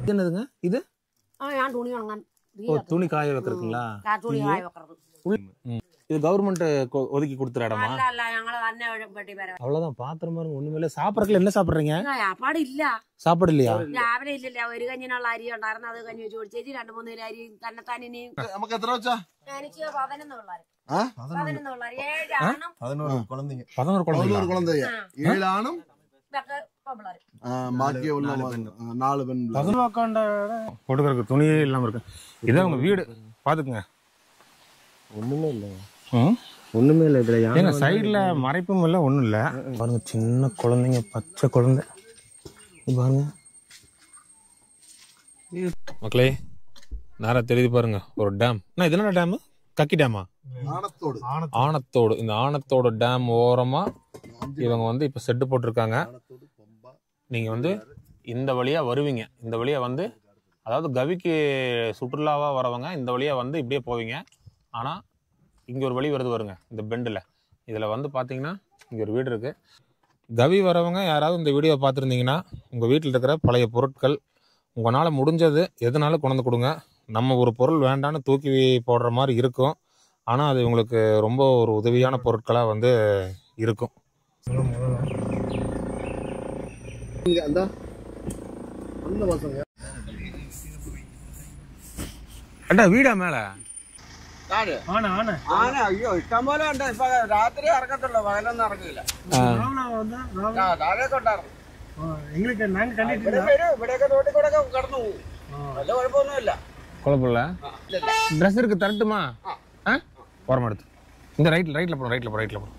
இது என்னதுங்க இது ആ ഞാൻ തുണി ഉണങ്ങാൻ ஓ துணி காய வைக்கிறதுங்களா ആ തുണി കായ വെക്കறது இது கவர்மெண்ட் ஒதுக்கி கொடுத்துற இடமா അല്ല അല്ല ഞങ്ങള് തന്നെ വെട്ടി വരാം அவ்வளவுதான் பாத்திரம் பாருங்க ஒண்ணுமே சாப்பிடறதுல என்ன சாப்பிடுறீங்க അപ്പാടില്ല சாப்பாடு இல்லையா രാവിലെ ഇല്ലല്ല ഒരു കഞ്ഞിനുള്ള അരി ഉണ്ടായിരുന്നു അത് കഞ്ഞി വെച്ച് കുടിച്ചേച്ച് രണ്ടു മൂന്ന് കിലോ അരി തന്നെത്താൻ ഇനി നമുക്ക് എത്ര വെച്ചാ എനിക്ക് പതിനൊന്ന് പിള്ളേർ ആ? പതിനൊന്ന് പിള്ളേർ ഏഴാണും பதினோரு குழந்தைங்க பதினோரு குழந்தைங்களா பதினோரு குழந்தைங்க ஏழு ஆணும் ഇതൊക്കെ പിള്ളേർ ஆ, பாக்கி உள்ள ஆ, நாலு பெண் பிள்ளை. கொடுக்கறதுக்கு துணியே இல்லாம இருக்கு இதான் உங்க வீடு பாத்துக்குங்க ஒண்ணுமே இல்லைங்க ம் ஒண்ணுமே இல்லை இதுல யானை ஏங்க சைடுல மறைப்பும் இல்ல ஒண்ணும் இல்ல பாருங்க சின்ன குழந்தைங்க பச்சை குழந்தை இது பாருங்க மக்களே நேரா தெரியுது பாருங்க ஒரு டேம் அண்ணா இது என்ன டேம் கக்கி டேமா ஆனத்தோடு ஆனத்தோடு இந்த ஆனத்தோடு டேம் ஓரமா இவங்க வந்து இப்ப செட்டு போட்டிருக்காங்க ஆனத்தோடு பம்பா நீங்க வந்து இந்த வழியா வருவீங்க இந்த வழியா வந்து அதாவது கவிக்கு சுற்றுலாவா வரவங்க இந்த வழியா வந்து இப்படியே போவீங்க ஆனா இங்க ஒரு வழி வருது வருங்க இந்த பெண்டில் இதுல வந்து பாத்தீங்கன்னா இங்க ஒரு வீடு இருக்கு கவி வரவங்க யாராவது இந்த வீடியோ பார்த்துருந்தீங்கன்னா உங்க வீட்டில் இருக்கிற பழைய பொருட்கள் உங்களால முடிஞ்சது எதனாலும் கொண்டு வந்து கொடுங்க நம்ம ஒரு பொருள் வேண்டான்னு தூக்கி போடுற மாதிரி இருக்கும் ஆனா அது உங்களுக்கு ரொம்ப ஒரு உதவியான பொருட்களா வந்து இருக்கும் இங்க அந்த அந்த பசங்க அண்டா வீடா மேல ആന അയ്യോ ഇഷ്ടം പോലെ ഉണ്ട് ഇപ്പൊ രാത്രി ഇറക്കത്തുള്ളൂ പകലൊന്നും ഇറങ്ങില്ല ആ, താഴേക്ക് ഉണ്ടായിരുന്നു எங்களுக்கு நாங்க கண்டிட்டு ഇവിടെ വരും ഇവിടെയൊക്കെ റോഡിൽ കൂടെ ഒക്കെ കടന്നു പോകും വല്ല കുഴപ്പമൊന്നുമില്ല குழப்பம் ட்ரெஸ் இருக்கு தரட்டுமா ஆ ஓரமா எடுத்து இந்த ரைட்ல ரைட்ல போடும் ரைட்ல போ ரைட்ல போ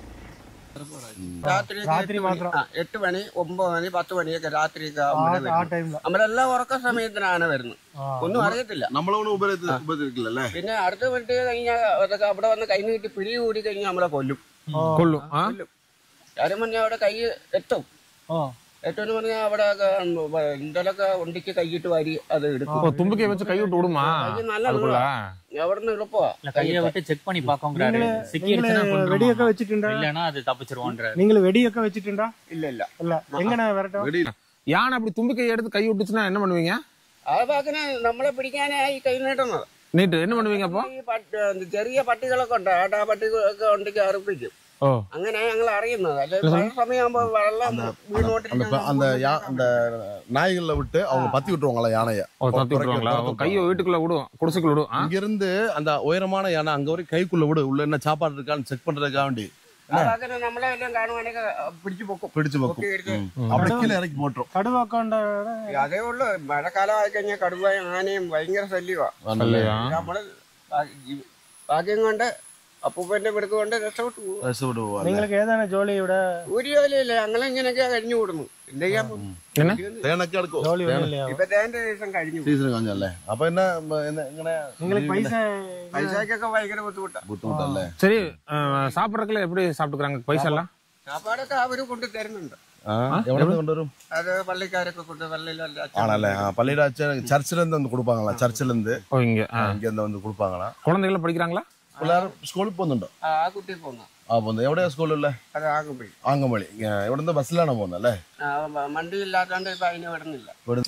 രാത്രി രാത്രി മാത്രം. എട്ട് മണി ഒമ്പത് മണി പത്ത് മണിയൊക്കെ രാത്രിയൊക്കെ ആ ആവുമ്പോഴേ ആ വരും. ടൈമില് നമ്മളെല്ലാം ഉറക്ക സമയത്തിനാണ് വരുന്നത് ഒന്നും അറിയത്തില്ല நம்மள ஒண்ணு உபரி உபரிக்கல പിന്നെ അടുത്ത വീട്ടിൽ കഴിഞ്ഞാൽ അതൊക്കെ അവിടെ വന്ന് കൈ നീട്ടി പിടി കൂടി കഴിഞ്ഞാൽ നമ്മളെ കൊല്ലും கொள்ளும் ஆ കാര്യം പറഞ്ഞാൽ അവിടെ കൈ എത്തും ഓ ഏറ്റവും പറഞ്ഞാൽ അവിടെ എന്തെങ്കിലുമൊക്കെ ഉണ്ടിക്ക് കൈയിട്ട് വാരി അത് എടുക്കും ஓ தும்பிக்கை வச்சு கை விட்டு விடுமா കൈ നല്ല அதுக்குள்ள അവിടെ നിന്ന് എളുപ്പമാ கையை விட்டு செக் பண்ணி பாக்கோங்கிறாரு சிக்கிடுச்சுன்னா நீங்களே வெடியக்க வச்சுட்டுண்டா இல்லனா அது தப்பிச்சிருவான்றாரு நீங்கள வெடியக்க வச்சுட்டுண்டா ഇല്ല ഇല്ല இல்ல எங்கண்ணா விரட்டும் யானை அப்படி தும்பிக்கை எடுத்து கை விட்டுச்சுன்னா என்ன பண்ணுவீங்க ആ ഭാഗത്തിന് നമ്മളെ പിടിക്കാനായി കൈ നീട്ടുന്നത് நீட்டு என்ன பண்ணுவீங்க அப்போ ഈ പട്ടി എന്ത് ചെറിയ പട്ടികളൊക്കെ ഉണ്ട് ആട്ടാ പട്ടികളൊക്കെ ഉണ്ടെങ്കിൽ അറിയിപ്പിക്കും ஓ അങ്ങനെ ഞങ്ങൾ അറിയുന്നത് അല്ലെ മഴ സമയമാകുമ്പോ വെള്ളം அந்த വീണോണ്ടിരിക്കുന്ന ப- அந்த யா- அந்த நாய்கள்ல விட்டு அவங்க பத்தி விட்டுருவாங்களா யானைய ஓ தத்தி விட்டுருவாங்களா ஓ, கையை வீட்டுக்குள்ள விடும் குடிசைக்குள்ள விடும் ஆ? இங்க இருந்து அந்த உயரமான யானை அங்க வரைக்கும் கைக்குள்ள விடு உள்ள என்ன சாப்பாடு இருக்கான்னு செக் பண்றதுக்காக வேண்டி ആ ഭാഗത്തിന് നമ്മളെ എല്ലാം കാണുവാണെങ്കിൽ പിടിച്ചു പൊക്കും பிடிச்சு പൊക്കി வைக்கும் എടുത്ത് ம். அப்படியே கீழே இறக்கி போட்டுரும் கடுவாக்காண்ட അതേ ഉള്ളു മഴക്കാലം ആയി കഴിഞ്ഞാൽ കടുവയും ആനയും ഭയങ്കര ശല്യമാണ് இல்லையா നമ്മള് ഭാ- ഭാഗ്യം കൊണ്ട് അപ്പൂപ്പന്റെ പിടുക്ക് കൊണ്ട് രക്ഷപ്പെട്ടു പോകും ரசம் விடுவாங்க நீங்களுக்கு ஏதான ஜோலி விட ഒരു ജോലിയില്ല ഞങ്ങൾ ഇങ്ങനെയൊക്കെ കഴിഞ്ഞു കൂടുന്നു എന്ത് ചെയ്യാൻ പോകും? என்ன தேனக்கா எடுக்கும் ஜோலி ஒண்ணும் இல்லையா ഇപ്പൊ തേന്റെ ദിവസം കഴിഞ്ഞു പോകും. சீசன் கொஞ்சம்ல அப்ப என்ன ம- என்ன இങ്ങനെ உங்களுக்கு பைசா പൈസക്കൊക്കെ ഭയങ്കര ബുദ്ധിമുട്ടാ புத்தமுட்டல்ல சரி அஹ், சாப்பிடறதுக்குள்ள எப்படி சாப்பிட்டுக்கிறாங்க பைசா எல்லாம் സാപ്പാടൊക്കെ അവര് കൊണ്ട് തരുന്നുണ്ട് எவ்வளவு கொண்டு வரும் അത് പള്ളിക്കാരൊക്കെ കൊണ്ട് പള്ളിയിലല്ല ஆனால பள்ளியில சர்ச்சில இருந்து வந்து கொடுப்பாங்களா சர்ச்சில இருந்து ஓ இங்க ஆ. இங்க இருந்து வந்து கொடுப்பாங்களா குழந்தைகள் படிக்கிறாங்களா പിള്ളേർ സ്കൂളിൽ പോകുന്നുണ്ടോ ആ കുട്ടി പോന്ന ആ പോകുന്നത് എവിടെയാ സ്കൂളിലെ അത് ആകുമ്പോഴേ ആങ്കമളി ഇവിടെ നിന്ന് ബസ്സിലാണ് പോകുന്നത് അല്ലേ വണ്ടി ഇല്ലാത്തോണ്ട് ഇപ്പൊ അതിന് വിടുന്നില്ല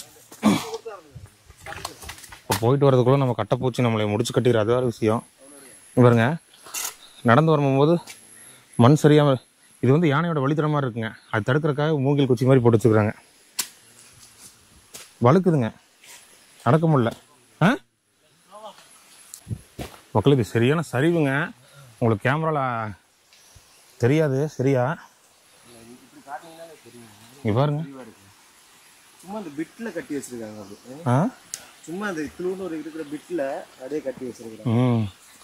இப்போ போயிட்டு வரதுக்குள்ள நம்ம கட்டைப்பூச்சி நம்மளை முடிச்சு கட்டிக்கிற அது வேறு விஷயம் இங்க பாருங்க நடந்து வரும்போது மண் சரியாம இது வந்து யானையோட வழித்தட மாதிரி இருக்குங்க அது தடுக்கிறதுக்காக மூங்கில் குச்சி மாதிரி போட்டு வச்சுக்கிறாங்க வழுக்குதுங்க நடக்க முடியல ஆ மக்களுக்கு சரியான சரிவுங்க உங்களுக்கு கேமரால தெரியாது சரியா இங்க பாருங்க சும்மா அந்த பிட்ல கட்டி வச்சிருக்காங்க அது ஆ சும்மா அந்த இத்தினூர் ஒரு இருக்கிற பிட்ல அப்படியே கட்டி வச்சிருக்காங்க ம்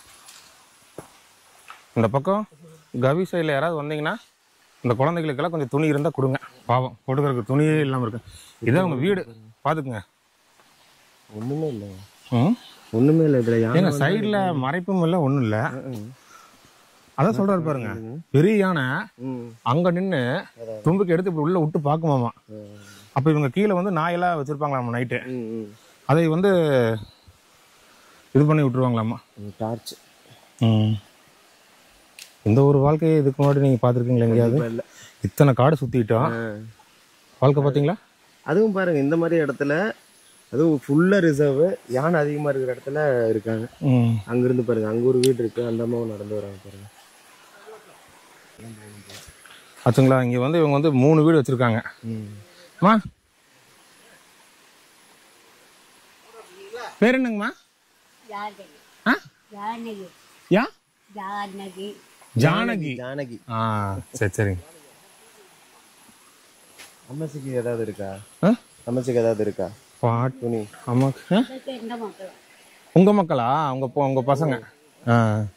இந்த பக்கம் கவி சைடில் யாராவது வந்தீங்கன்னா இந்த குழந்தைகளுக்கெல்லாம் கொஞ்சம் துணி இருந்தால் கொடுங்க பாவம் கொடுக்கறதுக்கு துணியே இல்லாமல் இருக்கு இதான் உங்கள் வீடு பார்த்துக்குங்க ஒண்ணுமே இல்லைங்க ம் ஒண்ணுமே இல்லை இதுல யானை ஏங்க சைடில் மறைப்பும் இல்லை ஒன்றும் இல்லை அதான் சொல்றாரு பாருங்க பெரிய யானை ம். அங்க நின்று தும்புக்கு எடுத்து இப்படி உள்ள விட்டு பார்க்குமாமா அப்போ இவங்க கீழே வந்து நாயெல்லாம் வச்சிருப்பாங்களாமா நைட்டு ம், ம். அதை வந்து இது பண்ணி விட்டுருவாங்களாமா ம், டார்ச் ம். இந்த ஒரு வாழ்க்கையை இதுக்கு முன்னாடி நீங்க பார்த்துருக்கீங்களா எங்கேயாவது இல்ல. இத்தனை காடு சுத்திட்டோம் வாழ்க்கை பார்த்தீங்களா அதுவும் பாருங்க இந்த மாதிரி இடத்துல அதுவும் ஃபுல்லா ரிசர்வ் யானை அதிகமா இருக்கிற இடத்துல இருக்காங்க ம் அங்கிருந்து பாருங்க அங்க ஒரு வீடு இருக்கு அந்த அம்மாவும் நடந்து வராங்க பாருங்க ஆச்சுங்களா இங்கே வந்து இவங்க வந்து மூணு வீடு வச்சுருக்காங்க அம்மா பேர் என்னங்கம்மா ஆ ஜானகி யா ஜானகி ஜானகி ஜானகி ஆ சரி சரிங்க அம்மசிக்கு ஏதாவது இருக்கா ஆ அம்மசிக்கு ஏதாவது இருக்கா பாட் துணி அம்மாக்கு ஆ? எந்த மக்கள் உங்க மக்களா உங்க பொ- உங்க பசங்க ஆ.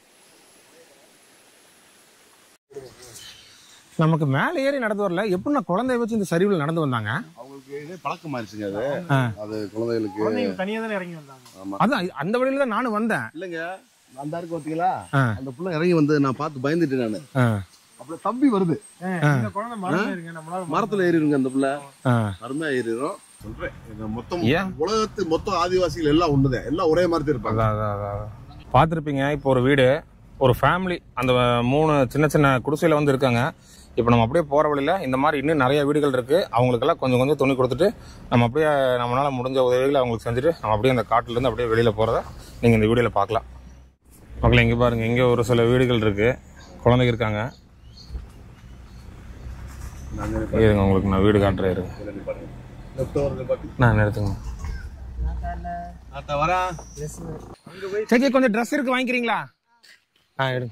நமக்கு மேலே ஏறி நடந்து வரல எப்படின்னா குழந்தைய வச்சு இந்த சரிவில் நடந்து வந்தாங்க அவங்களுக்கு இதே பழக்கமாயிருச்சுங்க அது ஆ. அது குழந்தைகளுக்கு குழந்தைங்க தனியா தானே இறங்கி வந்தாங்க அதான் அந்த வழியில தான் நானும் வந்தேன் இல்லைங்க அந்த இருக்கு பார்த்தீங்களா ஆ. அந்த புள்ள இறங்கி வந்து நான் பார்த்து பயந்துட்டேன் நான் ஆ, அப்புறம் தம்பி வருது இந்த குழந்தை மரம் இருங்க நம்மளால மரத்துல ஏறிடுங்க அந்த புள்ள ஆ. அருமையா ஏறிடும் சொல்றேன் இந்த மொத்தம் ஏன்? உலகத்து மொத்த ஆதிவாசிகள் எல்லாம் ஒண்ணுதான் எல்லாம் ஒரே மாதிரி தான் இருப்பாங்க அதான் அதான் அதான் பார்த்துருப்பீங்க இப்போ ஒரு வீடு ஒரு ஃபேமிலி அந்த மூணு சின்ன சின்ன குடிசையில் வந்து இருக்காங்க இப்போ நம்ம அப்படியே போகிற வழியில் இந்த மாதிரி இன்னும் நிறைய வீடுகள் இருக்குது அவங்களுக்கெல்லாம் கொஞ்சம் கொஞ்சம் துணி கொடுத்துட்டு நம்ம அப்படியே நம்மளால் முடிஞ்ச உதவிகளை அவங்களுக்கு செஞ்சுட்டு நம்ம அப்படியே அந்த காட்டிலேருந்து அப்படியே வெளியில் போகிறத நீங்கள் இந்த வீடியோவில் பார்க்கலாம் மக்கள் இங்கே பாருங்கள் இங்கே ஒரு சில வீடுகள் இருக்குது குழந்தைங்க இருக்காங்க இருங்க உங்களுக்கு நான் வீடு காட்டுறேன் இருங்க நான் எடுத்துங்க வரா சரி கொஞ்சம் ட்ரெஸ் இருக்கு வாங்கிக்கிறீங்களா ஆ எடுங்க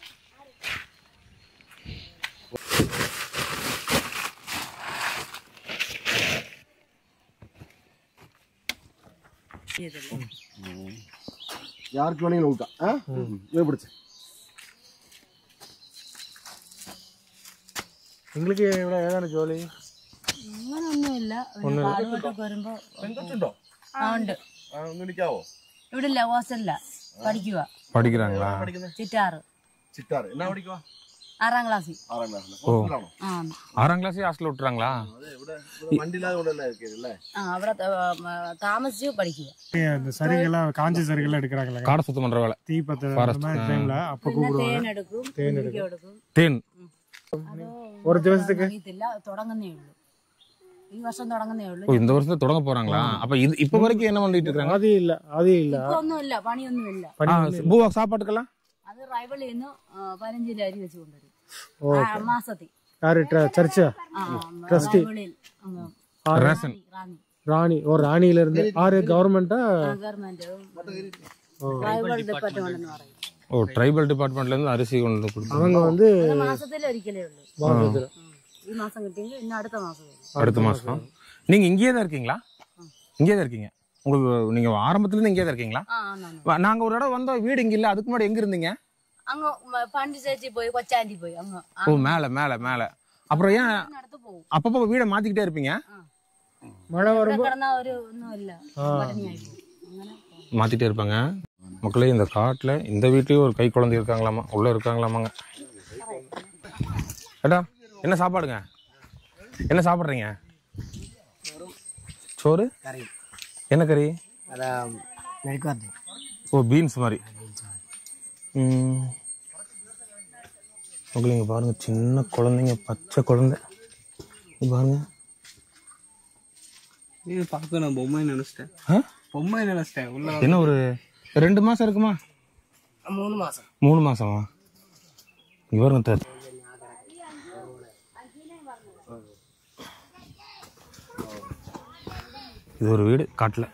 யாருக்கு வேணாலும் விட்டா ஆ இதை பிடிச்ச നിങ്ങൾക്ക് ഇവിടെ ഏതാണ് ജോലി അങ്ങനൊന്നുമില്ല പിന്നെ പാടുപെട്ടൊക്കെ വരുമ്പോ ആ ഉണ്ട് ഒന്ന് നിൽക്കാവോ ഇവിടെ ഇല്ല ഹോസ്റ്റലില്ല പഠിക്കുക படிக்கிறாங்களா ചിറ്റാറ് சிட்டார் என்ன படிக்குவா ആറാം ക്ലാസ്സിൽ ஆறாம் கிளாஸ்ல ஹோஸ்டலாണോ ആ ஆறாம் கிளாஸே ஹாஸ்டல் விட்டுறாங்களா அது ഇവിടെ ഇവിടെ வண்டி இல்லாத கூட எல்லாம் இருக்குதுல்ல ആ അവിടെ ത- മ, താമസിച്ച് പഠിക്കുക இந்த சரிகெல்லாம் காஞ்ச சரிகெல்லாம் எடுக்கிறாங்களே காடை சுத்தம் பண்ற வேலை தீ பத்த அந்த Forest. மாதிரி டைம்ல அப்ப പിന്നെ கூப்பிடுவாங்க തേൻ എടുക്കും കുരുമുളക് എടുക്കും தேன் ஒரு ദിവസத்துக்கு അറിയത്തില്ല തുടങ്ങുന്നേ ഉള്ളൂ ഈ വർഷം തുടങ്ങുന്നേ ഉള്ളൂ ஓ இந்த வருஷத்துல தொடங்க போறாங்களா அப்ப இது இப்ப வரைக்கும் என்ன பண்ணிட்டு இருக்காங்க அது இல்ல அது இல்ல ഇപ്പൊ ഒന്നുമില്ല പണിയൊന്നുമില്ല ஆ, பூவா சாப்பாட்டுக்கெல்லாம் അത് റൈവളിൽ നിന്ന് പതിനഞ്ച് കിലോ അരി വെച്ച് കൊണ്ടുവരും ஓகே ആ, മാസത്തിൽ யாரு ட்ர- சர்ச்சா ആ റൈവളിൽ അങ്ങ് ரேஷன் റാന്നി ராணி ஒரு ராணியில இருந்து ஆறு கவர்மெண்டா ഗവൺമെന്റ് ട്രൈബൽ ഡിപ്പാർട്ട്മെന്റ് എന്ന് പറയും ஓ ட்ரைபல் டிபார்ட்மெண்ட்ல இருந்து அரிசி கொண்டு வந்து கொடுத்தாங்க அவங்க வந்து അത് മാസത്തിൽ ഒരിക്കലേ ഉള്ളൂ மாசத்துல ഉം. ഈ മാസം കിട്ടിയെങ്കിൽ ഇന്ന് അടുത്ത മാസം വരും அடுத்த மாசம் நீங்க இங்கேயே தான் இருக்கீங்களா இங்கேயே தான் இருக்கீங்க உங்களுக்கு நீங்க ஆரம்பத்துல இருந்து இங்கேயே தான் இருக்கீங்களா ആ ആന്നാണ് வ- நாங்க ஒரு இடம் வந்தோம் வீடு இங்க இல்ல அதுக்கு முன்னாடி எங்க இருந்தீங்க അങ്ങ് മ- പണ്ടിച്ചേച്ചി പോയി കൊച്ചാൻറ്റി പോയി അങ്ങ് ആ, ஓ மேல மேல மேல அப்புறம் ஏன் അടുത്ത് പോകും அப்பப்போ வீடை மாத்திக்கிட்டே இருப்பீங்க மழை ഇവിടെ வரும்போ കിടന്ന ഒരു ഒന്നുമില്ല പട്ടിണിയായി പോകും അങ്ങനെ மாத்திட்டே இருப்பாங்க மக்களே இந்த காட்டுல இந்த வீட்லயும் ஒரு கை குழந்தை இருக்காங்களாமா உள்ள இருக்காங்களாமாங்க ஏடா என்ன சாப்பாடுங்க என்ன சாப்பிட்றீங்க சோறு என்ன கறி ஓ பீன்ஸ் மாதிரி ம். மக்களே இங்க பாருங்க சின்ன குழந்தைங்க பச்சை குழந்தை இங்க பாருங்க இது பார்க்க நான் பொம்மை நினைச்சிட்டேன் ஆ? பொம்மை நினைச்சிட்டேன் உள்ள என்ன ஒரு ரெண்டு மாசம் இருக்குமா மூணு மாசம் மூணு மாசமா இங்க பாருங்க த- இது ஒரு வீடு காட்டுல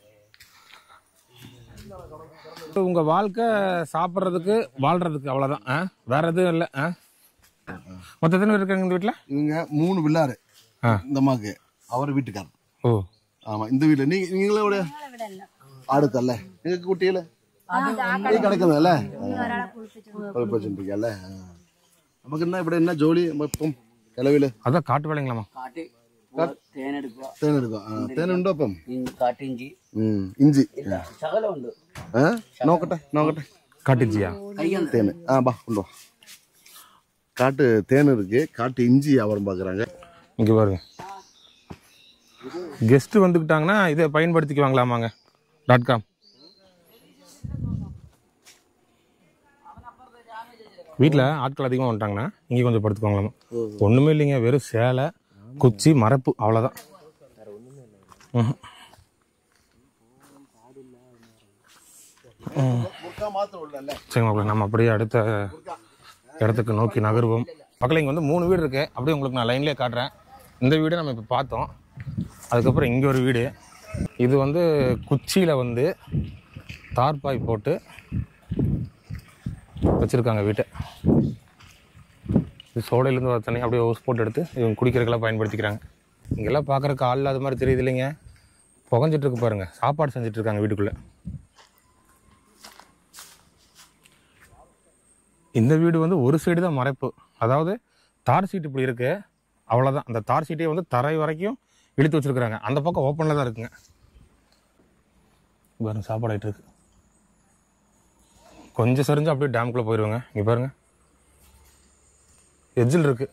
உங்க வாழ்க்கை சாப்பிட்றதுக்கு வாழ்றதுக்கு அவ்வளவுதான் ஆ? வேற எதுவும் இல்லை ஆ? மொத்தம் எத்தனை பேர் இருக்காங்க இந்த வீட்டுல இவங்க மூணு பிள்ளாரு ஆ. இந்த அம்மாக்கு அவர் வீட்டுக்காரர் ஓ ஆமா இந்த வீட்டுல நீங்க நீங்களோட அடுத்தல்ல எங்க குட்டியில நீ കിടക്കുന്നതല്ല കുളിപ്പിച്ചിട്ടിരിക്കല്ലേ നമുക്ക് എന്നാ ഇവിടെ എന്നാ ജോലി ഇപ്പം നിലവില് அதான் காட்டு வேலைங்களாமா കാട്ടി തേനെടുക്കുക തേനെടുക്കാം ആ തേനുണ്ടോ അപ്പം കാട്ടിഞ്ചി ഉം, ഇഞ്ചി ശകലമുണ്ട് ഏ നോക്കട്ടെ നോക്കട്ടെ காட்டுச்சியா தேன் ஆ பா கொண்டு வா காட்டு தேன் இருக்கு காட்டு இஞ்சி வியாபாரம் பார்க்குறாங்க இங்க பாருங்க கெஸ்ட் வந்துக்கிட்டாங்கன்னா இதை பயன்படுத்திக்குவாங்களாமாங்க டாட் காம் வீட்டில் ஆட்கள் அதிகமாக வந்துட்டாங்கன்னா இங்கே கொஞ்சம் படுத்துக்குவாங்களாமா ஒன்றுமே இல்லைங்க வெறும் சேலை குச்சி மரப்பு அவ்வளோதான் ம்ஹும். புர்கா மாத்திரம் உள்ள இல்ல சரி மக்களே நம்ம அப்படியே அடுத்த இடத்துக்கு நோக்கி நகர்வோம் மக்களே இங்கே வந்து மூணு வீடு இருக்குது அப்படியே உங்களுக்கு நான் லைன்லேயே காட்டுறேன் இந்த வீடு நம்ம இப்போ பார்த்தோம் அதுக்கப்புறம் இங்கே ஒரு வீடு இது வந்து குச்சியில் வந்து தார்பாய் போட்டு வச்சுருக்காங்க வீட்டை இது சோடையிலேருந்து வர தண்ணி அப்படியே ஹவுஸ் போட்டு எடுத்து இவங்க குடிக்கிறதுக்கெல்லாம் பயன்படுத்திக்கிறாங்க இங்கெல்லாம் பார்க்குறக்கு ஆள் இல்லாத மாதிரி தெரியுது இல்லைங்க புகஞ்சிட்டு இருக்கு பாருங்க சாப்பாடு செஞ்சுட்டு இருக்காங்க வீட்டுக்குள்ளே இந்த வீடு வந்து ஒரு சைடு தான் மறைப்பு அதாவது தார் சீட் இப்படி இருக்கு அவ்வளோதான் அந்த தார் சீட்டே வந்து தரை வரைக்கும் இழுத்து வச்சிருக்காங்க அந்த பக்கம் ஓப்பனில் தான் இருக்குங்க பாருங்க சாப்பாடு ஆயிட்டு இருக்கு கொஞ்சம் சரிஞ்சு அப்படியே டேம்குள்ளே போயிடுவாங்க இங்கே பாருங்க எஜ்ஜில் இருக்கு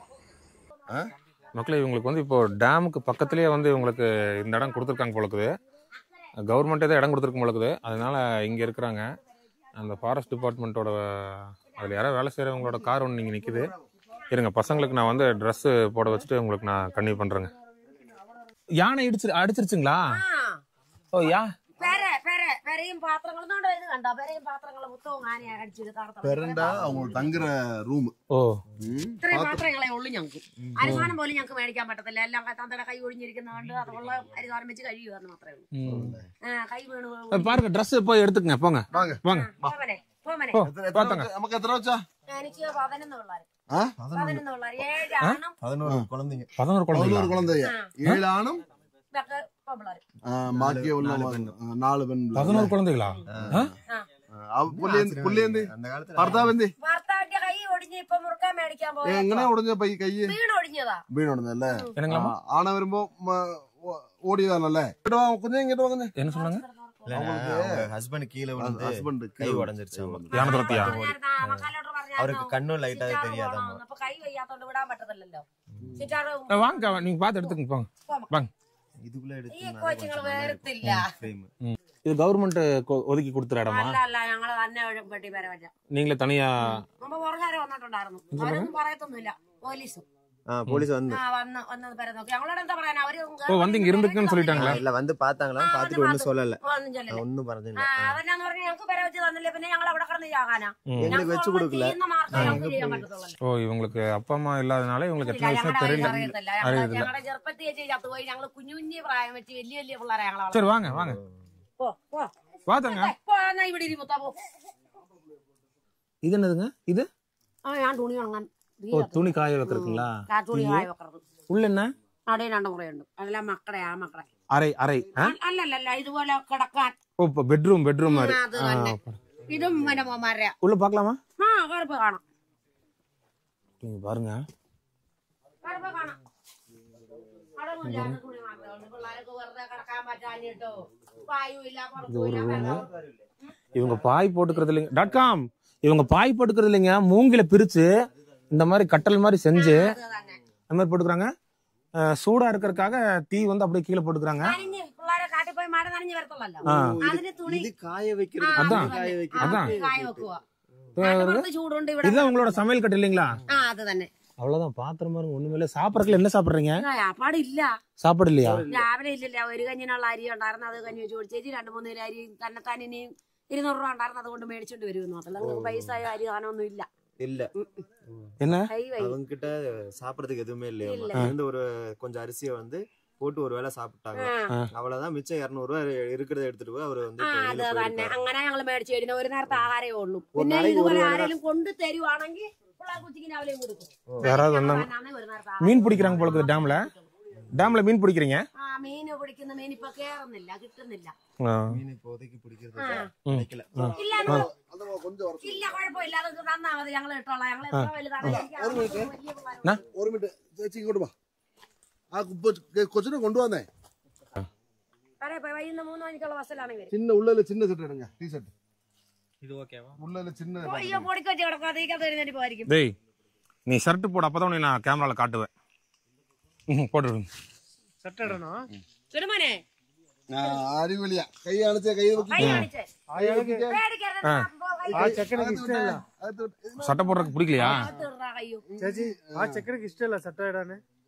மக்களே இவங்களுக்கு வந்து இப்போ டேமுக்கு பக்கத்துலேயே வந்து இவங்களுக்கு இந்த இடம் கொடுத்துருக்காங்க போலக்குது கவர்மெண்ட்டே தான் இடம் கொடுத்துருக்கு போலக்குது அதனால இங்கே இருக்கிறாங்க அந்த ஃபாரஸ்ட் டிபார்ட்மெண்ட்டோட அதில் யாராவது வேலை செய்கிறவங்களோட கார் ஒன்று நீங்கள் நிற்குது இருங்க பசங்களுக்கு நான் வந்து ட்ரெஸ்ஸு போட வச்சுட்டு உங்களுக்கு நான் கன்னியூ பண்ணுறேங்க யானை இடிச்சு அடிச்சிருச்சுங்களா ஓ யா പെര പെര പെരയും പാത്രങ്ങളും കൊണ്ട് ഇത് കണ്ടോ പെരയും പാത്രങ്ങളും മൊത്തവും ആനയാ കടിച്ചിട്ട് തകർത്തത് பெரண்டா அவங்க தங்குற ரூம் ഓ ഇത്രയും പാത്രങ്ങളെ ഉള്ളു ഞങ്ങൾക്ക് അരിമാനം പോലും ഞങ്ങൾക്ക് മേടിക്കാൻ പറ്റത്തില്ല എല്ലാം തന്തയുടെ കൈ ഒഴിഞ്ഞിരിക്കുന്നതുകൊണ്ട് അതുള്ള അരിതാരം വെച്ച് കഴിയുമെന്ന് മാത്രമേ ഉള്ളൂ ആ, കൈ വീണ് அது பாருங்க ட்ரெஸ் போய் எடுத்துக்கங்க போங்க வாங்க வாங்க പോമനെ പോമനെ ஓ எத்தனை பார்த்தாங்க வச்சா? நமக்கு எத்தனை வச்சா എനിക്ക് പതിനൊന്ന് പിള്ളേർ ஆ? പതിനൊന്ന് പിള്ളേർ ഏഴ് ആണും பதினோரு குழந்தைங்க பதினோரு குழந்தைங்களா பதினோரு குழந்தைய ஏழு ஆணும் ഇതൊക്കെ പെമ്പിള്ളേർ ஆ, பாக்கி உள்ள ஆ, நாலு பெண் பதினோரு குழந்தைகளா ஆ? புள்ளேந்து புள்ளேந்து அந்த காலத்துல ഭർത്താവെന്തി ഭർത്താവിന്റെ കൈ ഒടിഞ്ഞ് ഇപ്പൊ മുറുക്കാൻ മേടിക്കാൻ പോയ എങ്ങനെ ഒടിഞ്ഞ പൈ കൈ വീണ് ഒടിഞ്ഞതാ വീണുടനല്ലേ என்னங்களாமா ആണ വരുമ്പോ മ, ഓ- ഓടിയതാണല്ലേ ഇങ്ങോട്ട് വാ, കുഞ്ഞെ ഇങ്ങോട്ട് വാങ്ങുന്നേ என்ன சொன்னாங்க இல்ல, அவங்க ஹஸ்பண்ட் கீழே விழுந்து ഹസ്ബൻഡ് கை உடைஞ்சிருச்சு ஆமா. யானை துரத்தியா മക്കളോട് அவருக்கு கண்ணும் லைட்டா தெரியாதாமா അപ്പൊ കൈ വയ്യാത്തോണ്ട് വിടാൻ പറ്റത്തില്ലല്ലോ ചുറ്റാറ് ஆ, வாங்க நீங்க பார்த்து எடுத்துக்கங்க போங்க வாங்க இதுக்குள்ள ഈ எடுத்து കൊച്ചുങ്ങൾ വേർത്തില്ല ஃப்ரேம் இது கவர்மெண்ட் ஒதுக்கி கொடுத்துற இடமா അല്ല അല്ല ഞങ്ങള് തന്നെ വെട്ടി പേരെ പറ്റ நீங்களே தனியா മുമ്പ് പുറകാരെ വന്നിട്ടുണ്ടായിരുന്നു അവരൊന്നും പറയത്തൊന്നുമില്ല പോലീസും ஆ போலீஸ் வந்து ആ വന്ന് വന്നത് പേരെ നോക്കി ഞങ്ങളോട് എന്താ പറയാനാ അവര് ஓ வந்து இங்க இருந்துக்குன்னு சொல்லிட்டாங்களா இல்ல வந்து பார்த்தாங்களா ആ, பார்த்துட்டு വന്ന് ஒண்ணும் சொல்லல ഒന്നും ചൊല്ലില്ല ஒன்னும் പറഞ്ഞില്ല ആ അതെന്നാന്ന് പറഞ്ഞാൽ ഞങ്ങൾക്ക് പേരെ വെച്ച് തന്നില്ല പിന്നെ ഞങ്ങൾ അവിടെ കിടന്ന് ചാകാനാ எங்களுக்கு வச்சு கொடுக்கல ചെയ്യുന്ന മാർഗ്ഗം ഞങ്ങൾക്ക് ചെയ്യാൻ പറ്റത്തുള്ളൂ ஓ ഇവங்களுக்கு அப்பா அம்மா இல்லாதனால இவங்களுக்கு എത്ര വയസ്സാ ഞങ്ങളുടെ தெரியல അറിയത്തില്ല അറിയത്തില്ല ഞങ്ങളുടെ ചെറുപ്പത്തിൽ വെച്ച് ചത്തുപോയി ഞങ്ങള് കുഞ്ഞു കുഞ്ഞു പ്രായം വെച്ച് വലിയ വലിയ പിള്ളേരെ ഞങ്ങളെ சரி வாங்க வாங்க പോ പോ பாத்தாங்க പോ എന്നാ ഇവിടെ ഇരി മുത്താ പോ இது என்னதுங்க இது ആ ഞാൻ തുണി ഉണങ്ങാൻ ஓ துணி காய வைக்கிறதுங்களா ആ തുണി ആയി വെക്കറത് உள்ள என்ன അവിടെ രണ്ട് മുറയുണ്ട് അതെല്ലാം മക്കളെ ആ മക്കളെ அறை அறை ஆ? അല്ലല്ല ഇതുപോലെ കിടക്കാൻ ஓ இப்போ பெட்ரூம் பெட்ரூம் மாதிரி ആ, അത് തന്നെ ഇതും പിന്നെ മോമാരെ உள்ள பார்க்கலாமா ആ കറുപ്പ് കാണാം நீங்க பாருங்க കറുപ്പ് കാണാം അവിടെ ഒന്നുമില്ല, അത് തുണി മാത്രമേ ഉള്ളൂ. പിള്ളേർക്ക് വെറുതെ കിടക്കാൻ പറ്റാഞ്ഞിട്ടോ വായുവില്ല പുറത്തുമില്ല വെള്ളം இவங்க பாய் போட்டுக்கிறது இல்லைங்க டாட் காம் இவங்க பாய் போட்டுக்கிறது இல்லைங்க மூங்கில பிரிச்சு இந்த மாதிரி கட்டல் மாதிரி செஞ்சு അത് തന്നെ அந்த மாதிரி போட்டுக்கிறாங்க அஹ், சூடா இருக்கிறதுக்காக தீ வந்து அப்படியே கீழே போட்டுக்கிறாங்க നനഞ്ഞ് പിള്ളേരെ കാട്ടിൽ പോയി മഴ നനഞ്ഞ് വരത്തുള്ളല്ലോ ആ. അതിന് തുണി இது காய வைக்கிறது ആ, அதான். അത് തന്നെ. ആ, அதான். കായ വെക്കുക இது പുറത്ത് ചൂടുണ്ട് ഇവിടെ இதுதான் உங்களோட சமையல் கட்டு இல்லைங்களா ആ அது തന്നെ அவ்வளவுதான் பாத்திரம் பாருங்க ஒண்ணுமே இல்ல சாப்பிடறதுல என்ன சாப்பிடுறீங்க അപ്പാടില്ല சாப்பாடு இல்லையா രാവിലെ ഇല്ലല്ല ഒരു കഞ്ഞിനുള്ള അരി ഉണ്ടായിരുന്നു അത് കഞ്ഞി വെച്ച് കുടിച്ചേച്ചി രണ്ട് മൂന്ന് കിലോ അരി തന്നെ താൻ ഇനിയും ഇരുന്നൂറ് രൂപ ഉണ്ടായിരുന്നു അതുകൊണ്ട് മേടിച്ചോണ്ട് വരുമെന്ന് മാത്രമല്ല നിങ്ങൾക്ക് പൈസ അരി സാധനമൊന്നും ഇല്ല இல்ல என்ன കൈ വൈ அவங்க கிட்ட சாப்பிடறதுக்கு எதுவுமே இல்லையா இல்ல. இருந்து ஒரு கொஞ்சம் அரிசியை வந்து போட்டு ஒரு வேளை சாப்பிட்டாங்க ആ அவ்வளவுதான் மிச்சம் இருநூறு ரூபாய் இருக்கிறத எடுத்துட்டு போய் அவர் வந்து ആ இப்ப അത് வெளியில തന്നെ போயிருக்காரு. അങ്ങനെ ഞങ്ങൾ മേടിച്ചു വരുന്ന ഒരു നേരത്തെ ആഹാരമേ ഉള്ളൂ ഒരു പിന്നെ നാளைക്ക് ഇതുപോലെ ഒരു നേരം- ആരെങ്കിലും കൊണ്ട് തരുവാണെങ്കിൽ പിള്ളേർ കുച്ചിക്ക് രാവിലെയും കൊടുക്കും யாராவது வந்தாங்க അന്നാണ് ഒരു നേരത്തെ ആഹാരം. மீன் பிடிக்கிறாங்க போல இருக்குது டேம்ல டேம்ல மீன் பிடிக்கிறீங்க ആ മീന് പിടിക്കുന്ന മീൻ ഇപ്പൊ കേറുന്നില്ല കിട്ടുന്നില്ല ஆ. மீன் இப்போதைக்கு பிடிக்கிறது ആ. கிடைக்கல ഇല്ല നമ്മള് அந்த கொஞ்சம் வர ഇല്ല കുഴപ്പമില്ല അത് തന്നാ മതി ഞങ്ങൾ ഇട്ടോളാം ഞങ്ങൾ എത്ര വലുതാണ് എനിക്ക് ഒരു മിനിറ്റ്. വലിയ പിള്ളേരാണ്. ഒരു മിനിറ്റ് ചേച്ചി ഇങ്ങോട്ട് വാ ആ കുപ്പ- കൊച്ചിനെ കൊണ്ടുവന്നേ വരെ പോയി വൈകുന്ന മൂന്ന് മണിക്കുള്ള ബസ്സിലാണ് ഇവര് சின்ன உள்ள சின்ன செட் எடுங்க டி ஷர்ட் இது ஓகேவா உள்ள சின்ன അയ്യോ പൊടിക്ക് വെച്ച് കിടക്കും അതേക്കകത്ത് എഴുന്നേറ്റ് പോയിരിക്കും டேய் நீ ஷர்ட் போடு அப்பதான் உன்னை நான் கேமரால காட்டுவேன் ம், போட்டுருங்க ചുടുമോനെ ആ, അടിപൊളിയാ കൈ കാണിച്ചേ കൈ നോക്കി കൈ കാണിച്ചേ പേടിക്കരുത് പോ, കൈ ಆ ಚಕ್ಕನಿಗೆ ಇಷ್ಟ ಇಲ್ಲ അകത്ത് വിട്ട്. சட்டை போடுறதுக்கு பிடிக்கலையா അകത്ത് ഇടുറാ കയ്യോ ചേച്ചി ആ ಚಕ್ಕನಿಗೆ ಇಷ್ಟ ಇಲ್ಲ ಸಟ್ಟ ಇಡಾನೆ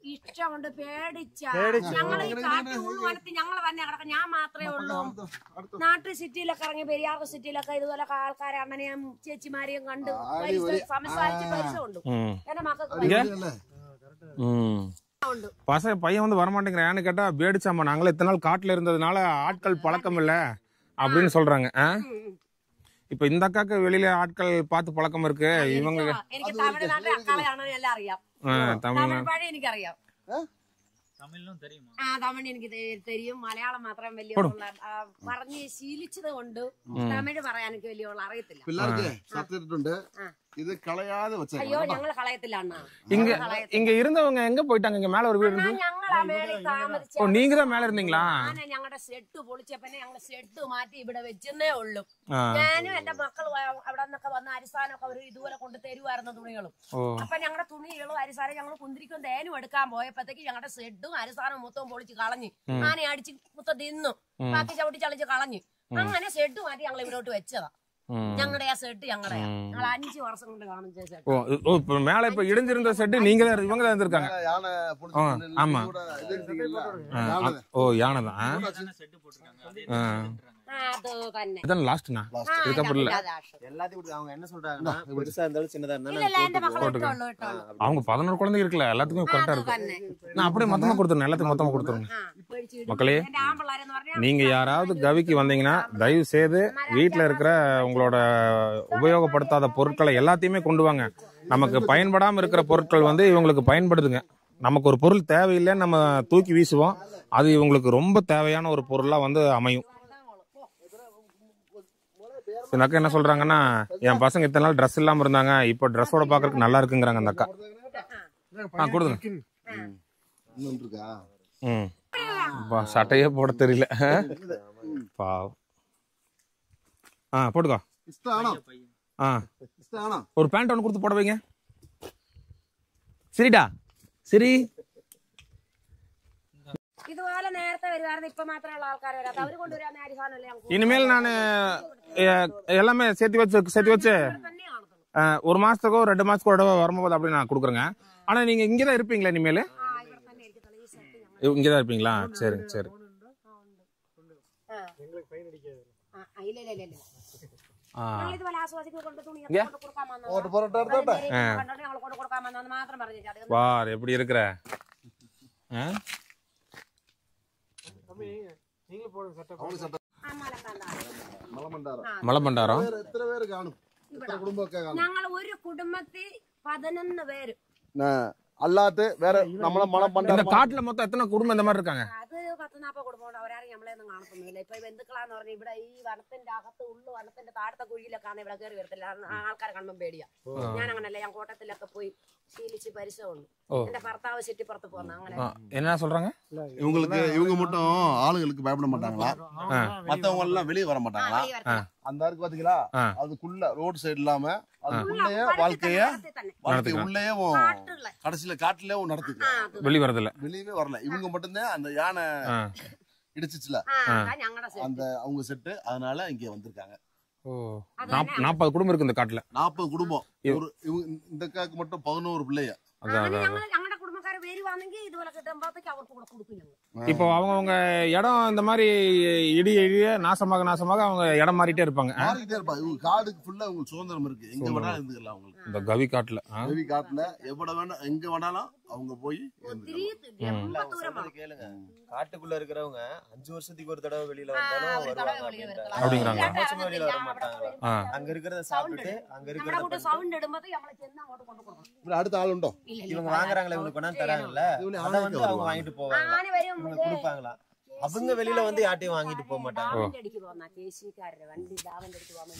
ഇഷ്ടമുണ്ട് പേടിച്ച പേടിച്ച. ഞങ്ങൾ ഈ കാട്ടിൽ ഉൾവനത്തിൽ ഞങ്ങൾ തന്നെ കിടക്കും ഞാൻ മാത്രമേ ഉള്ളൂ നാട്ടിൽ സിറ്റിയിലൊക്കെ ഇറങ്ങി പെരിയാർ സിറ്റിയിലൊക്കെ ഇതുപോലെ ആൾക്കാരെ അണ്ണനെയും ചേച്ചിമാരെയും കണ്ട് പരിസരം സംസാരിച്ച് പരിസരമുണ്ട് ம் എന്റെ മക്കൾക്ക് இங்க இல்ல ம் பசங்க பையன் வந்து வரமாட்டேங்கிறான் ஏன்னு கேட்டா பேடிச்சாமா நாங்களே இத்தனை நாள் காட்டுல இருந்ததுனால ஆட்கள் பழக்கம் இல்ல அப்படின்னு சொல்றாங்க ஆ? இப்ப இந்த அக்காக்கு வெளியில ஆட்கள் பார்த்து பழக்கம் இருக்கு இவங்க എനിക്ക് തമിഴ്നാട്ടിലെ അക്കാളെയാണ് എല്ലാം അറിയാം ஆ, தமிழ் തമിഴ് പഴയ എനിക്കറിയാം தமிழ்லும் தெரியுமா ആ തമിഴ് എനിക്ക് തെ- തെരിയും മലയാളം മാത്രം വലിയ ഉള്ള, ആ, പറഞ്ഞ് ശീലിച്ചത് കൊണ്ട് തമിഴ് പറയാൻ എനിക്ക് വലിയ ഉള്ള അറിയത്തില്ല പിള്ളേർക്ക് സത്യത്തിട്ടുണ്ട് ആ. ഇത് കളയാതെ അയ്യോ വെച്ചേക്കണം ഞങ്ങൾ കളയത്തില്ല അണ്ണാ இங்க இங்க இருந்தவங்க எங்க போயிட்டாங்க இங்க மேல ஒரு வீடு അണ്ണാ இருந்து ഞങ്ങൾ ആ മേളിൽ താമസിച്ച ஓ நீங்க தான் மேல இருந்தீங்களா ഞാന് ഞങ്ങളുടെ ഷെഡ് പൊളിച്ചപ്പന്നെ ഞങ്ങൾ ഷെഡ് മാറ്റി ഇവിടെ വെച്ചെന്നേ ഉള്ളൂ ആ. ഞാനും എന്റെ മക്കൾ അവിടെ നിന്നൊക്കെ വന്ന് അരിസ്ഥാനൊക്കെ അവർ ഇതുപോലെ കൊണ്ട് തരുമായിരുന്നു തുണികളും ஓ അപ്പൊ ഞങ്ങളുടെ തുണികളും അരിസ്ഥാനം ഞങ്ങൾ കുന്തിരിക്കും തേനും എടുക്കാൻ പോയപ്പോഴത്തേക്ക് ഞങ്ങളുടെ ഷെഡും അരിസ്ഥാനവും മൊത്തം പൊളിച്ച് കളഞ്ഞ് ആനെ അടിച്ച് മൊത്തം തിന്നു ബാക്കി ചവിട്ടി ചളിച്ച് കളഞ്ഞ് അങ്ങനെ ഷെഡ് മാറ്റി ഞങ്ങൾ ഇവിടോട്ട് വെച്ചതാ ம். ഞങ്ങളുടെ ആ ഷെഡ് ഞങ്ങളുടെ ഞങ്ങൾ അഞ്ചു വർഷം കൊണ്ട് കാണും ഷെഡ് ஓ ஓ இப்ப மேல இப்ப இடிஞ்சிருந்த செட்டு நீங்க தான் இவங்க தான் இருந்திருக்காங்க யானை ஆ, புடிச்சு ஆமா. கூட இது இருக்குல்ல, ஆ, யானை. ஓ யானை தான் ஆ? செட்டு போட்டிருக்காங்க ஆ. അത് തന്നെ இதான் லாஸ்ட்ண்ணா ആ, இதுக்கப்புறம் இல்ல ഇതാ ദാഷ്. எல்லாத்தையும் கொடுத்து அவங்க என்ன சொல்றாங்கன்னா பெருசா இருந்தாலும் சின்னதா ഇല്ല இருந்தாலும் ഇല്ല എന്റെ മക്കൾ ഇട്ടോളൂ ഇട്ടോളൂ அவங்க பதினோரு குழந்தைங்க இருக்குல்ல எல்லாத்துக்கும் கரெக்டா അത് இருக்கு തന്നെ நான் அப்படியே மொத்தமா கொடுத்துருங்க எல்லாத்துக்கும் மொத்தமா கொடுத்துருங்க ആ, പേടിച്ചിടും. மக்களே എന്റെ ആമ്പിള്ളേരെന്ന് പറഞ്ഞാ நீங்க யாராவது கவிக்கு வந்தீங்கன்னா தயவு செய்து வீட்ல இருக்கிற உங்களோட உபயோகப்படுத்தாத பொருட்களை எல்லாத்தையுமே கொண்டு வாங்க நமக்கு பயன்படாம இருக்கிற பொருட்கள் வந்து இவங்களுக்கு பயன்படுதுங்க நமக்கு ஒரு பொருள் தேவையில்லைன்னு நம்ம தூக்கி வீசுவோம் அது இவங்களுக்கு ரொம்ப தேவையான ஒரு பொருளா வந்து அமையும் இந்த அக்கா என்ன சொல்றாங்கன்னா என் பசங்க இத்தனை நாள் ட்ரெஸ் இல்லாம இருந்தாங்க இப்போ ட்ரெஸ்ஸோட பாக்குறதுக்கு நல்லா இருக்குங்கிறாங்க அந்த அக்கா ஆ கொடுங்க இன்னும் இருக்கா ம் பா, சட்டையே போட தெரியல பாவம் ஆ போட்டுக்கோ ഇഷ്ടമാണോ ஆ ഇഷ്ടമാണോ ஒரு பேண்ட் ஒன்று கொடுத்து போட வைங்க சரிடா சரி ഇതുപോലെ നേരത്തെ വരുവായിരുന്നു ഇപ്പൊ മാത്രമുള്ള ആൾക്കാർ വരാത്ത അവര് കൊണ്ടുവരാൻ അരി സാധനമല്ലേ ഞങ്ങൾക്ക് இனிமேல் நான் எல்லாமே சேர்த்து வச்சு சேர்த்து வச்சு തന്നെ കാണത്തുള്ളൂ ஆ, ஒரு மாசத்துக்கோ ரெண்டு மாசத்துக்கோ ஒரு தடவை வரும்போது அப்படி நான் கொடுக்குறேங்க ஆனா நீங்க இங்கே தான் இருப்பீங்களா இனிமேல் ആ ഇവിടെ തന്നെ ഇരിക്കത്തുള്ളൂ ഈ സെറ്റ് ഞങ്ങൾ இங்கே தான் இருப்பீங்களா சரி சரி ആ ആ, ഇല്ല ഇല്ല ഇല്ല ഇല്ല ஆ ഞങ്ങൾ ഇതുപോലെ ആസ്വാദിക്കുന്ന കൊണ്ട് തുണി ഇങ്ങ? കൊണ്ട് കൊടുക്കാൻ വന്നതാ. ഓട്ട് പൊറോട്ട എടുത്തോട്ടെ അവര് കണ്ടോണ്ട് ഞങ്ങൾ കൊണ്ട് കൊടുക്കാൻ വന്നതെന്ന് മാത്രം പറഞ്ഞു അത് வார் எப்படி இருக்கிற ஆ? മലമണ്ടാറ மலை பண்டாரம் എത്ര പേര് കാണും എത്ര കുടുംബമൊക്കെ കാണും ഞങ്ങൾ ഒരു കുടുംബത്തിൽ പതിനൊന്ന് പേര് അല്ലാത്ത വേറെ നമ്മളെ இந்த മലമണ്ടാറ காட்டுல மொத்தம் எத்தனை குடும்பம் இந்த மாதிரி இருக்காங்க അത് പത്ത് നാൽപ്പത് കുടുംബമുണ്ട് അവരാരും നമ്മളെയൊന്നും കാണത്തൊന്നുമില്ല ഇപ്പൊ ഈ ബന്ധുക്കളാന്ന് പറഞ്ഞാൽ ഇവിടെ ഈ വനത്തിന്റെ അകത്ത് ഉള്ളു വനത്തിന്റെ താഴത്തെ കുഴിയിലൊക്കെ ഇവിടെ കയറി വരത്തില്ല ആൾക്കാരെ കാണുമ്പോൾ പേടിയാ ഞാൻ അങ്ങനല്ല ഞാൻ കോട്ടത്തിലൊക്കെ പോയി ശീലിച്ച് പരിചയമുണ്ട് ஓ എന്റെ ഭർത്താവ് ചുറ്റിപ്പുറത്ത് പോന്ന അങ്ങനെ ஆ, என்ன சொல்றாங்க இவங்களுக்கு இவங்க மட்டும் ஆளுங்களுக்கு பயப்பட மாட்டாங்களா ஆ. மத்தவங்க எல்லாம் வெளியே வர மாட்டாங்களா വെളിയിൽ വരത്തില്ല. அந்த இருக்கு பாத்தீங்களா ஆ. அதுக்குள்ள ரோட் சைடு இல்லாம ഉള്ള அதுக்குள்ளேயே വനത്തിൽ வாழ்க்கைய തന്നെ, തന്നെ. வாழ்க்கை நடத்துக்கலாம். உள்ளேயே കാട്ടുകളെ கடைசியில காட்டுலயே ആ நடத்துக்கலாம் അത് வெளி வரதில்ல வெளியவே வரல இவங்க மட்டும்தான் அந்த யானை ஆ. இடிச்சிச்சுல ആ അതാ ഞങ്ങളുടെ സെറ്റ് அந்த அவங்க செட்டு அதனால இங்க வந்திருக்காங்க ஓ அது நாப்- நாற்பது குடும்பம் இருக்கு இந்த காட்டுல நாற்பது குடும்பம் இவ- ஒரு இவங்க இந்த அக்காவுக்கு மட்டும் பதினோரு பிள்ளைய அதான் അങ്ങനെ அதான் ഞങ്ങൾ ഞങ്ങളുടെ കുടുംബക്കാർ വരുവാണെങ്കിൽ ഇതുപോലെ കിട്ടുമ്പോഴത്തേക്ക് അവർക്ക് കൂടെ കൊടുക്കും ഞങ്ങൾ இப்போ அவங்கவுங்க இடம் இந்த மாதிரி இடி இடிய நாசமாக நாசமாக அவங்க இடம் மாறிட்டே இருப்பாங்க ஆ? மாறிக்கிட்டே இருப்பா இவங்க காடுக்கு ஃபுல்லா உங்களுக்கு சுதந்திரம் இருக்கு எங்க வேணாலும் இருந்துக்கலாம் அவங்களுக்கு இந்த கவி காட்டுல ஆ? தேவி காட்டுல எவ்வளவு வேணா எங்க வேணாலும் அவங்க போய் இருந்துக்கலாம் ഒത്തിരി ரொம்ப ദൂരമാണ് சொல்றது கேளுங்க காட்டுக்குள்ள இருக்கிறவங்க அஞ்சு வருஷத்துக்கு ஒரு தடவை வெளியில ആ, வந்தாலும் ഒരു வருவாங்க തടവ വെളിയിൽ அப்படின்றாங்க. വരത്തില്ല. அப்படிங்கிறாங்க. ഇല്ലാണ്ട് சும்மா வெளியில வர അവിടെ மாட்டாங்களா വരുമ്പോ ஆ. அங்க இருக்கிறத சாப்பிட்டுட்டு அங்க നമ്മുടെ இருக்கிறத കൂടെ സൗണ്ട് ഇടുമ്പോഴത്തേക്ക് നമ്മളെ ചെന്ന് അങ്ങോട്ട് കൊണ്ടു കൊടുക്കണം இப்படி அடுத்த ஆளுண்டோ ഇല്ല, ഇല്ല, இவங்க ഇല്ല. வாங்குறாங்களே இவங்களுக்கு கொண்டாந்து தராங்கல்ல இவங்க அதை ஆணைக்கு வந்து அவங்க வருவாங்க. வாங்கிட்டு போவாங்க ആന വരും இவங்க ഇത് கொடுப்பாங்களா அவங்க வெளியில வந்து யார்ட்டையும் வாங்கிட்டு போக மாட்டாங்க ഡാമിന്റെ അടിക്ക് പോന്ന കേശിക്കാരുടെ വണ്ടി ഡാമിന്റെ അടുത്ത് പോകാൻ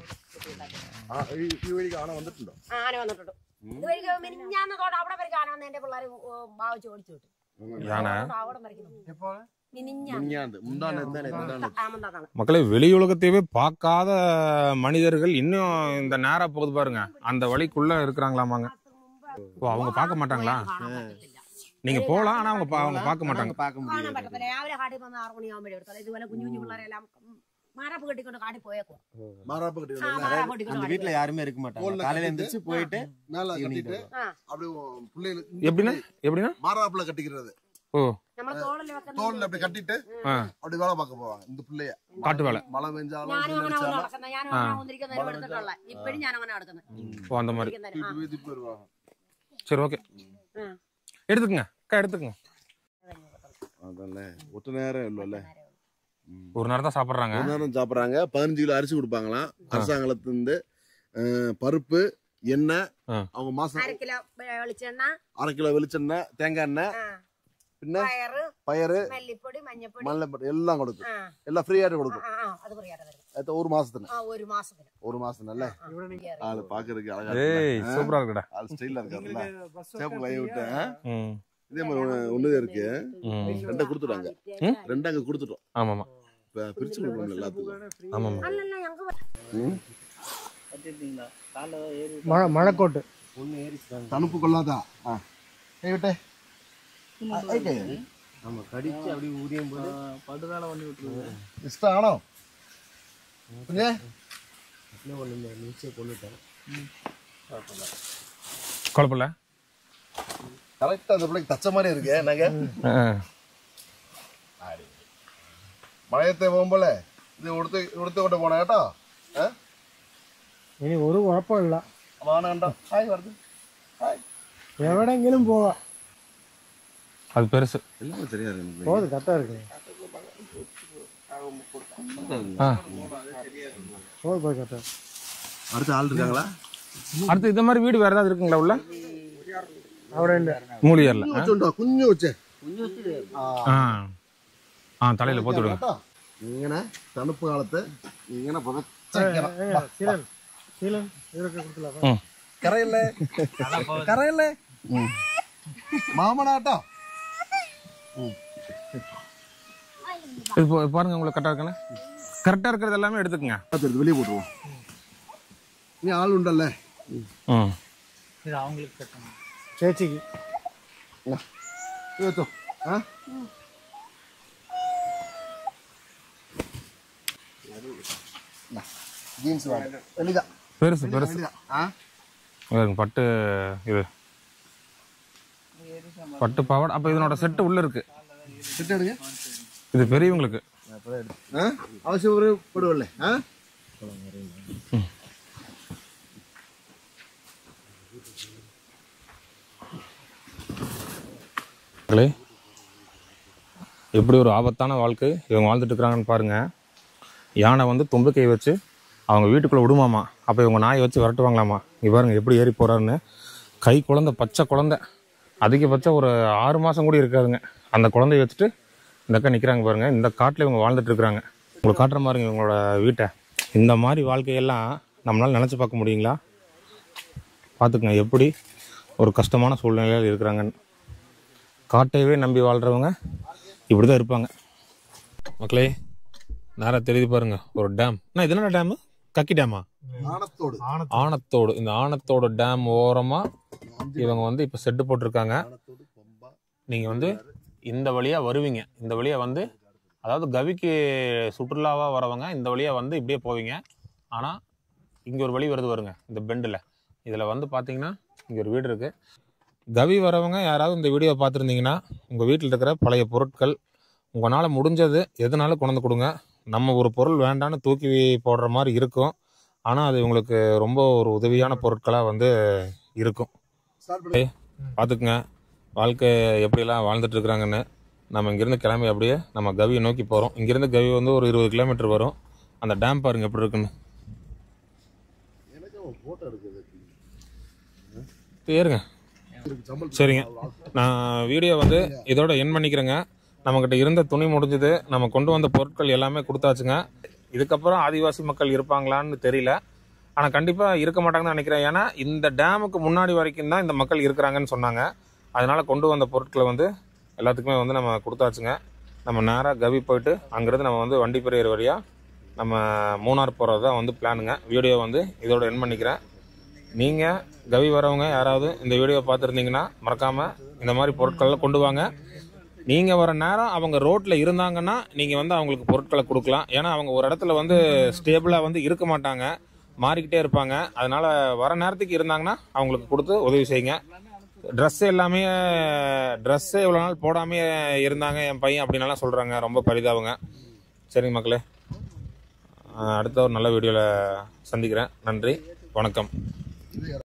വേണ്ടി ഈ വഴിക്ക് ആന വന്നിട്ടുണ്ടോ ആന വന്നിട്ടുണ്ട് ഇതുവഴിക്ക് മിനിഞ്ഞാന്ന് തോട്ട് അവിടെ വരയ്ക്ക് ആന വന്ന് എന്റെ പിള്ളേർ ഭാവിച്ച് ഓടിച്ചു വിട്ടു யானை അവിടെ വരയ്ക്കുന്നു മിനിഞ്ഞാന്ന് முன்னாண்டு முந்தாண்டு இருந்தானே முந்தாண்டு ആമന്താണ് மக்களே வெளி உலகத்தையவே பார்க்காத மனிதர்கள் இன்னும் இந்த நேரா போகுது பாருங்க அந்த வழிக்குள்ள இருக்கிறாங்களாமாங்க ஓ அவங்க பார்க்க மாட்டாங்களா நீங்க போலாம் ஆனா அவங்க பா- அவங்க பார்க்க மாட்டாங்க பார்க்க കാണാൻ പറ്റത്തില്ല രാവിലെ കാട്ടിൽ വന്ന് ആറ് മണിയാകുമ്പോഴേ എടുത്തോളൂ ഇതുപോലെ കുഞ്ഞു കുഞ്ഞു പിള്ളേരെല്ലാം ഉം, மரப்பு கட்டிக்கொண்டு காட்டி போயேக்கும் மாறாப்ப ஆ, கட்டிக்கல மரப்பு கட்டிக்கொண்டு அந்த காட்டி வீட்ல யாருமே இருக்க மாட்டாங்க கோல்ல காலையில கட்டிட்டு, எந்திரிச்சு போயிட்டு மேல ஈவினிங் கட்டிட்டு ஆ. அப்படியே பிள்ளைகள் எப்படின்னா எப்படின்னா மாறாப்புல கட்டிக்கிறது ஓ நம்ம தோளில் வைக்கணும். தோல்ல அப்படி கட்டிட்டு ஆ அப்படி வேலை பார்க்க போவாங்க இந்த பிள்ளைய காட்டு வேலை മഴ പെഞ്ചാലും ഞാനും വെയിൽ അങ്ങനെ അടിച്ചാലും നടക്കുന്നത് ഞാനും അങ്ങനെ ഒന്നിരിക്കുന്ന നേരം എടുത്തിട്ടുള്ള ഇപ്പഴും ഞാൻ അങ്ങനെ നടക്കുന്നത് ஓ அந்த மாதிரி തിരിച്ച് പോയി തിരിച്ച് വരുവാங்க. சரி ஓகே எடுத்துக்கங்க அக்கா எடுத்துக்கங்க അതല്ലേ ഒറ്റ നേരം ഉള്ളു അല്ലേ ஒரு நேரம் தான் சாப்பிட்றாங்க ஒரு நேரம் சாப்பிடுறாங்க பதினஞ்சு கிலோ அரிசி கொடுப்பாங்களாம் அரசாங்கத்துல இருந்து அஹ், பருப்பு எண்ணெய் ஆ. அவங்க மாசம் അര കിലോ വെളിച്ചെണ്ണ அரை கிலோ வெளிச்செண்ணெய் தேங்காய் எண்ணெய் ആ, പിന്നെ പയറ് പയറ് മല്ലിപ്പൊടി മഞ്ഞപ്പൊടി മല്ലപ്പൊടി എല്ലാം കൊടുക്കും ആ എല്ലാം ഫ്രീ ആയിട്ട് ആ, കൊടുക്കും ആ, ആ, അത് പറയാതെ വരും എത്ര ഒരു മാസത്തിന് ആ ഒരു മാസത്തിന് ஒரு மாசம் அല്ലേ ஆளு பாக்குறதுக்கு அழகா ஏய் இருக்குல்ல? ஆ? சூப்பரா இருக்குடா ஆள் ஸ்டைலா இருக்காருல்ல சேப்பு கை விட்டு ஆ? ம் இதே மாதிரி ஒண்ணு- ஒண்ணுதான் இருக்கு ம் ரெண்டை கொடுத்துட்டாங்க ம்? ரெண்டு அங்க கொடுத்துட்டோம் ஆமாம் ஆமாம் இப்ப பிரிச்சு கொடுக்கணும் எல்லாத்துக்கும் ஆமாம் അല്ലല്ല ഞങ്ങക്ക് கட்டிட்டீங்களா காலைல ஏறி மழை மழைக்கோட்டு ஒண்ணு ஏறிச்சுட்டாங்க தணுப்பு கொள்ளாதா ஆ. கை விட்டே ആ, കൈ കൈ. நம்ம கடிச்சு அப்படியே ஊதியும் போது படுதால பண்ணி விட்டுருங்க ഇഷ്ടാണോ കുഞ്ഞേ அப்படியே ஒண்ணு இந்த நிமிஷம் கொண்டுட்டேன் குழப்பமில்ல கரெக்டா அந்த பிள்ளைக்கு தச்ச மாதிரி இருக்கு நகை മഴയത്തെ പോകുമ്പോളേ ഇത് ഉടുത്ത് ഉടുത്തുകൊണ്ട് പോണേ കേട്ടോ ഏ ഇനി ഒരു കുഴപ്പമില്ല അതാണ് കണ്ടോ ഹായ് പറഞ്ഞു ഹായ് എവിടെങ്കിലും പോവാം அது பெருசு എല്ലാം ശരിയാ ഇருக்கு. போகுது கரெக்டா இருக்கு ஆ போகுது போய் கரெக்டா അടുത്ത ആൾ இருக்காங்களா அடுத்து இந்த மாதிரி வீடு வேற ஏதாவது இருக்குங்களா உள்ள അവിടെ ഉണ്ട് மூலியர்ல വെച്ചുണ്ടോ കുഞ്ഞു വെച്ചേ ஆ ஆ தலையில போட்டு விடுங்க കേട്ടോ ഇങ്ങനെ തണുപ്പ് കാലത്ത് ഇങ്ങനെ പുതച്ചേക്കണം ஏங்க, சீலன் சீலன் இதற்கு கொடுக்கலாம் ம் കറയല്ലേ കറയല്ലേ മാമനാട്ടോ இது பா- பாருங்க உங்களுக்கு கரெக்டாக இருக்கானே கரெக்டாக இருக்கிறது எல்லாமே எடுத்துக்கங்க എടുത്ത് വെളിയെ പോട്ടുவோம் ഇനി ആളുണ്ടല്ലേ ம் இது அவங்களுக்கு கட்டணும் ചേച്ചിക്ക് ഇത് വെച്ചോ ആ ജീൻസ് വേണം വലുതാ பெருசு பெருசு വലുതാ ആ பாருங்க, பட்டு இது பட்டு பாவாடை அப்போ இதனோட செட்டு உள்ள இருக்கு സെറ്റ് இது பெரியவங்களுக்கு ആ ആവശ്യപ്പെടുവല്ലേ ആ மக்களே எப்படி ஒரு ஆபத்தான வாழ்க்கை இவங்க வாழ்ந்துட்டு இருக்கிறாங்கன்னு பாருங்க யானை வந்து தும்பிக்கை வச்சு அவங்க வீட்டுக்குள்ளே விடுமாமா அப்போ இவங்க நாயை வச்சு விரட்டுவாங்களாமா இங்க பாருங்க எப்படி ஏறி போறாருன்னு கை குழந்தை பச்சை குழந்தை அதிகபட்சம் ஒரு ஆறு மாதம் கூட இருக்காதுங்க அந்த குழந்தைய வச்சுட்டு இந்த அக்கா நிற்கிறாங்க பாருங்க இந்த காட்டில் இவங்க வாழ்ந்துட்டு இருக்கிறாங்க உங்களுக்கு காட்டுற பாருங்க இவங்களோட வீட்டை இந்த மாதிரி வாழ்க்கையெல்லாம் நம்மளால நினச்சி பார்க்க முடியுங்களா பார்த்துக்குங்க எப்படி ஒரு கஷ்டமான சூழ்நிலையில் இருக்கிறாங்கன்னு காட்டையவே நம்பி வாழ்கிறவங்க இப்படி தான் இருப்பாங்க மக்களே நேராக தெரியுது பாருங்க ஒரு டேம் அண்ணா இது என்ன டேமு கக்கி டேமா ആണത്തോട് ஆனத்தோடு இந்த ஆனத்தோடு டேம் ஓரமாக இவங்க வந்து இப்போ செட்டு போட்டிருக்காங்க ആണത്തോട് പമ്പ நீங்கள் வந்து இந்த வழியாக வருவீங்க இந்த வழியாக வந்து அதாவது கவிக்கு சுற்றுலாவாக வரவங்க இந்த வழியாக வந்து இப்படியே போவீங்க ஆனால் இங்கே ஒரு வழி வருது வருங்க இந்த பெண்டில் இதில் வந்து பார்த்தீங்கன்னா இங்கே ஒரு வீடு இருக்குது கவி வரவங்க யாராவது இந்த வீடியோ பார்த்துருந்தீங்கன்னா உங்கள் வீட்டில் இருக்கிற பழைய பொருட்கள் உங்களால் முடிஞ்சது எதுனாலும் கொண்டு வந்து கொடுங்க நம்ம ஒரு பொருள் வேண்டான்னு தூக்கி போடுற மாதிரி இருக்கும் ஆனால் அது உங்களுக்கு ரொம்ப ஒரு உதவியான பொருட்களாக வந்து இருக்கும் ஸ்டார்ட் பண்ணு பார்த்துக்குங்க வாழ்க்கை எப்படியெல்லாம் வாழ்ந்துட்டு இருக்கிறாங்கன்னு நம்ம இங்கேருந்து கிளம்பி அப்படியே நம்ம கவியை நோக்கி போகிறோம் இங்கேருந்து கவி வந்து ஒரு இருபது கிலோமீட்டர் வரும் அந்த டேம் பாருங்க எப்படி இருக்குன்னு எனக்கு அவன் போட்டோ எடுக்குது ஏறுங்க சரிங்க நான் வீடியோ வந்து இதோட என் பண்ணிக்கிறேங்க நம்மக்கிட்ட இருந்த துணி முடிஞ்சது நம்ம கொண்டு வந்த பொருட்கள் எல்லாமே கொடுத்தாச்சுங்க இதுக்கப்புறம் ஆதிவாசி மக்கள் இருப்பாங்களான்னு தெரியல ஆனால் கண்டிப்பாக இருக்க மாட்டாங்கன்னு நினைக்கிறேன் ஏன்னா இந்த டேமுக்கு முன்னாடி வரைக்கும் தான் இந்த மக்கள் இருக்கிறாங்கன்னு சொன்னாங்க அதனால கொண்டு வந்த பொருட்களை வந்து எல்லாத்துக்குமே வந்து நம்ம கொடுத்தாச்சுங்க நம்ம நேராக கவி போயிட்டு அங்கேருந்து நம்ம வந்து வண்டி பெரியர் வழியாக நம்ம மூணார் போகிறது தான் வந்து பிளானுங்க வீடியோ வந்து இதோட என் பண்ணிக்கிறேன் நீங்கள் கவி வரவங்க யாராவது இந்த வீடியோ பார்த்துருந்தீங்கன்னா மறக்காமல் இந்த மாதிரி பொருட்கள்லாம் கொண்டு வாங்க நீங்கள் வர நேரம் அவங்க ரோட்டில் இருந்தாங்கன்னா நீங்கள் வந்து அவங்களுக்கு பொருட்களை கொடுக்கலாம் ஏன்னா அவங்க ஒரு இடத்துல வந்து ஸ்டேபிளாக வந்து இருக்க மாட்டாங்க மாறிக்கிட்டே இருப்பாங்க அதனால் வர நேரத்துக்கு இருந்தாங்கன்னா அவங்களுக்கு கொடுத்து உதவி செய்யுங்க ட்ரெஸ் எல்லாமே ட்ரெஸ்ஸே இவ்வளோ நாள் போடாமே இருந்தாங்க என் பையன் அப்படின்னலாம் சொல்கிறாங்க ரொம்ப பரிதாபங்க சரிங்க மக்களே அஹ் அடுத்த ஒரு நல்ல வீடியோவில் சந்திக்கிறேன் நன்றி வணக்கம்